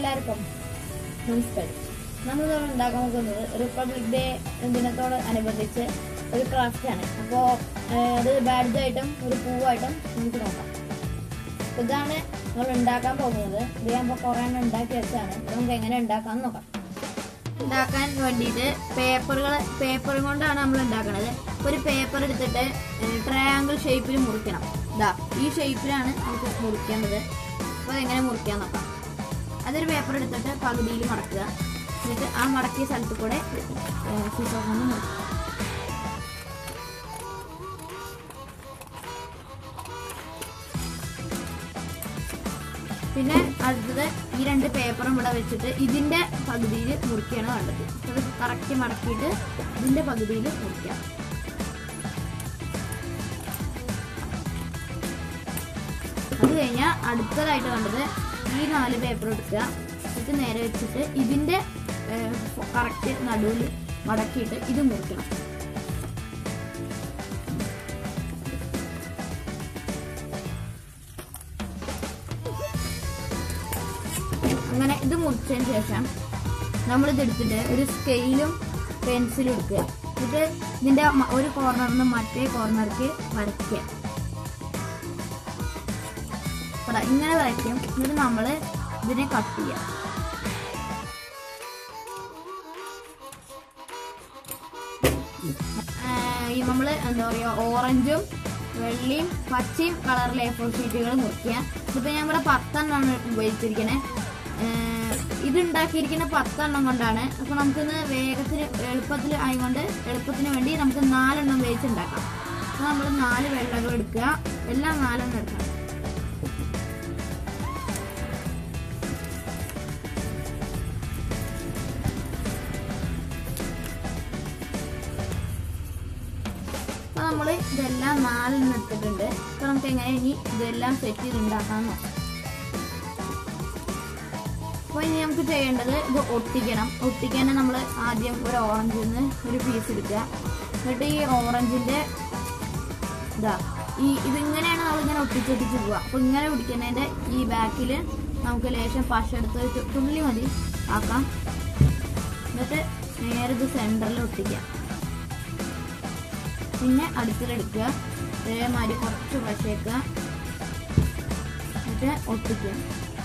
എല്ലാവർക്കും നമസ്കാരം നമ്മൾ ഇന്ന് ഉണ്ടാക്കാൻ പോകുന്നത് റിപ്പബ്ലിക് ഡേ ദിനത്തോട് അനുബന്ധിച്ച് ഒരു ക്രാഫ്റ്റ് ആണ് അപ്പോൾ അത് ബാഡ്ജായിട്ടും ഒരു പൂവായിട്ടും നമുക്ക് നോക്കാം അപ്പൊ ഇതാണ് നമ്മൾ ഉണ്ടാക്കാൻ പോകുന്നത് ഇത് ഞാൻ ഇപ്പോൾ കുറേ എണ്ണം ഉണ്ടാക്കി വെച്ചാണ് ഇത് നമുക്ക് എങ്ങനെ ഉണ്ടാക്കാമെന്ന് നോക്കാം ഉണ്ടാക്കാൻ വേണ്ടിയിട്ട് പേപ്പറുകൾ പേപ്പർ കൊണ്ടാണ് നമ്മൾ ഉണ്ടാക്കുന്നത് ഒരു പേപ്പർ എടുത്തിട്ട് ട്രയാങ്കിൾ ഷേപ്പിൽ മുറിക്കണം ഇതാ ഈ ഷേപ്പിലാണ് നമുക്ക് മുറിക്കേണ്ടത് അപ്പോൾ അതെങ്ങനെ മുറിക്കാൻ നോക്കാം അതൊരു പേപ്പർ എടുത്തിട്ട് പകുതിയിൽ മടക്കുക എന്നിട്ട് ആ മടക്കിയ സ്ഥലത്ത് കൂടെ സീസോ കൊണ്ട് മുറിക്കുക പിന്നെ അടുത്തത് ഈ രണ്ട് പേപ്പറും ഇവിടെ വെച്ചിട്ട് ഇതിന്റെ പകുതിയിൽ മുറിക്കുകയാണ് വേണ്ടത് അത് കറക്റ്റ് മടക്കിയിട്ട് ഇതിന്റെ പകുതിയിൽ മുറിക്കാം അത് കഴിഞ്ഞാൽ അടുത്തതായിട്ട് വേണ്ടത് ഈ നാല് പേപ്പർ എടുക്കുക ഇത് നേരെ വെച്ചിട്ട് ഇതിന്റെ കറക്റ്റ് നടുവിൽ മടക്കിയിട്ട് ഇത് മുറിക്കണം അങ്ങനെ ഇത് മുറിച്ചതിന് ശേഷം നമ്മൾ ഇതെടുത്തിട്ട് ഒരു സ്കെയിലും പെൻസിലും എടുക്കുക എന്നിട്ട് ഇതിന്റെ മ- ഒരു കോർണറിൽ നിന്ന് മറ്റേ കോർണർക്ക് വരയ്ക്കുക അതാ ഇങ്ങനെ വരയ്ക്കും എന്നിട്ട് നമ്മൾ ഇതിനെ കട്ട് ചെയ്യുക ആഹ് ഈ നമ്മൾ എന്താ പറയുക ഓറഞ്ചും വെള്ളയും പച്ചയും കളറിലെ എ ഫോർ ഷീറ്റുകൾ മുറിക്കുക ഇതിപ്പോൾ ഞാൻ ഇവിടെ പത്തെണ്ണമാണ് ഉപയോഗിച്ചിരിക്കണേ ആഹ് ഇത് ഉണ്ടാക്കിയിരിക്കുന്ന പത്തെണ്ണം കൊണ്ടാണ് അപ്പോൾ നമുക്കിന്ന് വേഗത്തിൽ എളുപ്പത്തിൽ ആയതുകൊണ്ട് എളുപ്പത്തിന് വേണ്ടി നമുക്ക് നാലെണ്ണം ഉപയോഗിച്ച് ഉണ്ടാക്കാം അപ്പോൾ നമ്മൾ നാല് വെള്ളകൾ എടുക്കുക എല്ലാം നാലെണ്ണം എടുക്കണം അപ്പോൾ നമ്മൾ ഇതെല്ലാം നാലെണ്ണം എടുത്തിട്ടുണ്ട് അപ്പോൾ നമുക്ക് എങ്ങനെ ഇനി ഇതെല്ലാം സെറ്റ് ചെയ്ത് ഉണ്ടാക്കാൻ നോക്കാം അപ്പോൾ ഇനി നമുക്ക് ചെയ്യേണ്ടത് ഇത് ഒട്ടിക്കണം ഒട്ടിക്കാൻ നമ്മൾ ആദ്യം ഒരു ഓറഞ്ചിൽ നിന്ന് ഒരു പീസ് എടുക്കുക എന്നിട്ട് ഈ ഓറഞ്ചിന്റെ ഇതാ ഈ ഇതിങ്ങനെയാണ് നമ്മളിങ്ങനെ ഒട്ടിച്ചൊട്ടിച്ച് പോവുക അപ്പോൾ ഇങ്ങനെ പിടിക്കുന്നതിന്റെ ഈ ബാക്കിൽ നമുക്ക് ലേശം പശ എടുത്ത് ഒരു തു- തുള്ളി മതി ആക്കാം എന്നിട്ട് നേരെ ഇത് സെന്ററിൽ ഒട്ടിക്കാം പിന്നെ അടുത്തിലെടുക്കുക അതേമാതിരി കുറച്ച് പശയേക്കുക എന്നിട്ട് ഒട്ടിക്കുക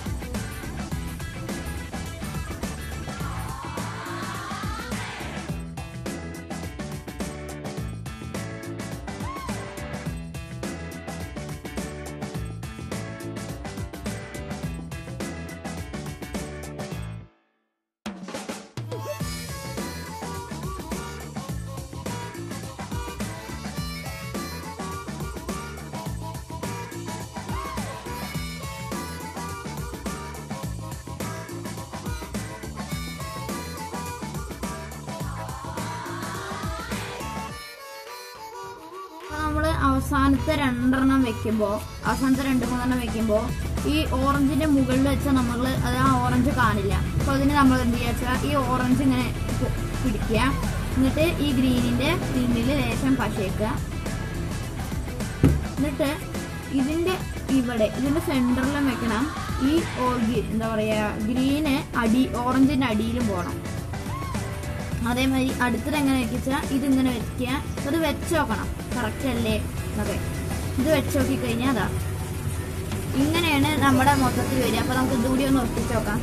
നമ്മൾ അവസാനത്തെ രണ്ടെണ്ണം വെക്കുമ്പോൾ അവസാനത്തെ രണ്ട് മൂന്നെണ്ണം വെക്കുമ്പോൾ ഈ ഓറഞ്ചിന്റെ മുകളിൽ വെച്ചാൽ നമ്മൾ അത് ആ ഓറഞ്ച് കാണില്ല അപ്പോൾ അതിന് നമ്മൾ എന്ത് ചെയ്യുക വെച്ചാൽ ഈ ഓറഞ്ച് ഇങ്ങനെ പു- പിടിക്കുക എന്നിട്ട് ഈ ഗ്രീനിന്റെ പിന്നിൽ ലേശം പശയ്ക്കുക എന്നിട്ട് ഇതിന്റെ ഇവിടെ ഇതിന്റെ സെന്ററിലും വെക്കണം ഈ ഓ- ഗി- എന്താ പറയാ ഗ്രീന് അടി ഓറഞ്ചിന്റെ അടിയിലും പോകണം അതേമാതിരി അടുത്തത് എങ്ങനെ വെച്ചാൽ ഇതിങ്ങനെ വെക്കുക അത് വെച്ച് നോക്കണം കറക്റ്റ് അല്ലേ എന്നൊക്കെ ഇത് വെച്ച് നോക്കി കഴിഞ്ഞാൽ അതാ ഇങ്ങനെയാണ് നമ്മുടെ മൊത്തത്തിൽ വരിക അപ്പൊ നമുക്ക് ഇതുകൂടി ഒന്ന് ഒട്ടിച്ച് നോക്കാം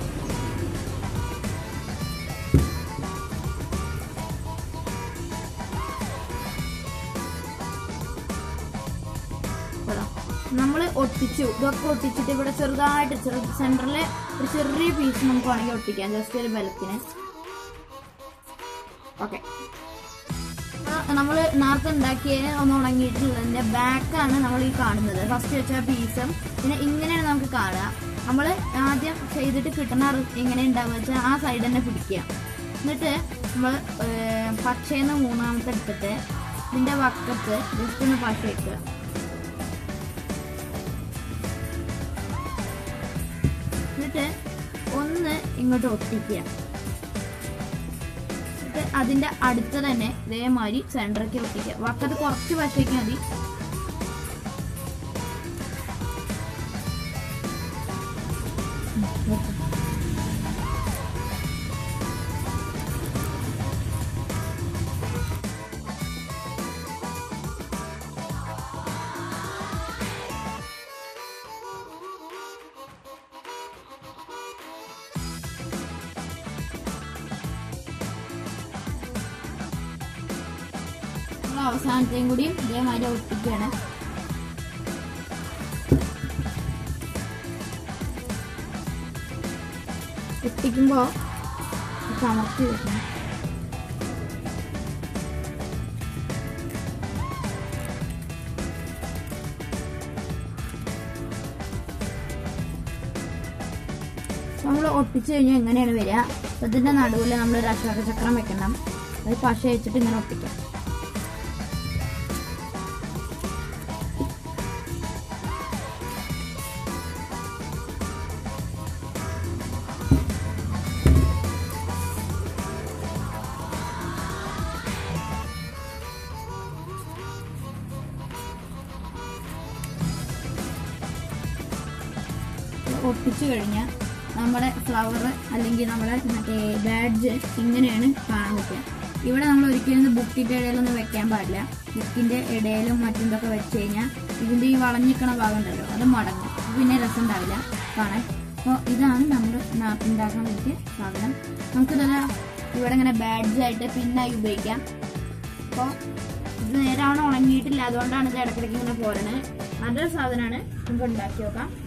നമ്മൾ ഒട്ടിച്ചു ഇതൊക്കെ ഒട്ടിച്ചിട്ട് ഇവിടെ ചെറുതായിട്ട് ചെറു സെന്ററിൽ ഒരു ചെറിയ പീസ് നമുക്ക് വേണമെങ്കിൽ ഒട്ടിക്കാം ജസ്റ്റ് ഒരു ബലത്തിന് ഓക്കെ നമ്മൾ നേരത്തെ ഉണ്ടാക്കിയ ഒന്ന് ഉണങ്ങിയിട്ടുള്ളതിന്റെ ബാക്കാണ് നമ്മൾ ഈ കാണുന്നത് ഫസ്റ്റ് വെച്ച പീസും പിന്നെ ഇങ്ങനെയാണ് നമുക്ക് കാണുക നമ്മൾ ആദ്യം ചെയ്തിട്ട് കിട്ടുന്ന റി- എങ്ങനെ ഉണ്ടാവുക വെച്ചാൽ ആ സൈഡ് തന്നെ പിടിക്കുക എന്നിട്ട് നമ്മൾ പച്ചയെന്ന് മൂന്നാമത്തെ എടുത്തിട്ട് ഇതിന്റെ വക്കത്ത് ജസ്റ്റ് ഒന്ന് പശ വെക്കുക എന്നിട്ട് ഒന്ന് ഇങ്ങോട്ട് ഒട്ടിക്കുക എന്നിട്ട് അതിന്റെ അടുത്ത് തന്നെ ഇതേമാതിരി സെന്ററിലേക്ക് ഒട്ടിക്കുക വക്കത്ത് കുറച്ച് പശയ്ക്ക് മതി അവസാനത്തെയും കൂടി ഇതേമാതിരി ഒട്ടിക്കുകയാണ് ഒട്ടിക്കുമ്പോൾ കമർത്തി വെക്കണം നമ്മൾ ഒട്ടിച്ചു കഴിഞ്ഞാൽ എങ്ങനെയാണ് വരിക അപ്പൊ ഇതിന്റെ നടുവിൽ നമ്മൾ ഒരു അശോക ചക്രം വെക്കണം അത് പശ വെച്ചിട്ട് ഇങ്ങനെ ഒട്ടിക്കാം ഒട്ടിച്ചു കഴിഞ്ഞാൽ നമ്മുടെ ഫ്ലവർ അല്ലെങ്കിൽ നമ്മുടെ മറ്റേ ബാഡ്ജ് ഇങ്ങനെയാണ് കാണാൻ പറ്റുക ഇവിടെ നമ്മൾ ഒരിക്കലും ഇത് ബുക്കിന്റെ ഇടയിലൊന്നും വെക്കാൻ പാടില്ല ബുക്കിന്റെ ഇടയിലും മറ്റും വെച്ച് കഴിഞ്ഞാൽ ഇതിന്റെ ഈ വളഞ്ഞിക്കണ ഭാഗം ഉണ്ടല്ലോ അത് മടങ്ങും അപ്പൊ പിന്നെ രസം ഉണ്ടാവില്ല കാണാൻ അപ്പോൾ ഇതാണ് നമ്മൾ ഉണ്ടാക്കാൻ പറ്റിയ സാധനം നമുക്കിതല്ല ഇവിടെ ഇങ്ങനെ ബാഡ്ജ് ആയിട്ട് പിന്നായി ഉപയോഗിക്കാം അപ്പോൾ ഇത് നേരാണ് ഉണങ്ങിയിട്ടില്ല അതുകൊണ്ടാണ് ഇത് ഇടയ്ക്കിടയ്ക്ക് ഇങ്ങനെ പോരണത് നല്ലൊരു സാധനമാണ് നമുക്ക് ഉണ്ടാക്കി നോക്കാം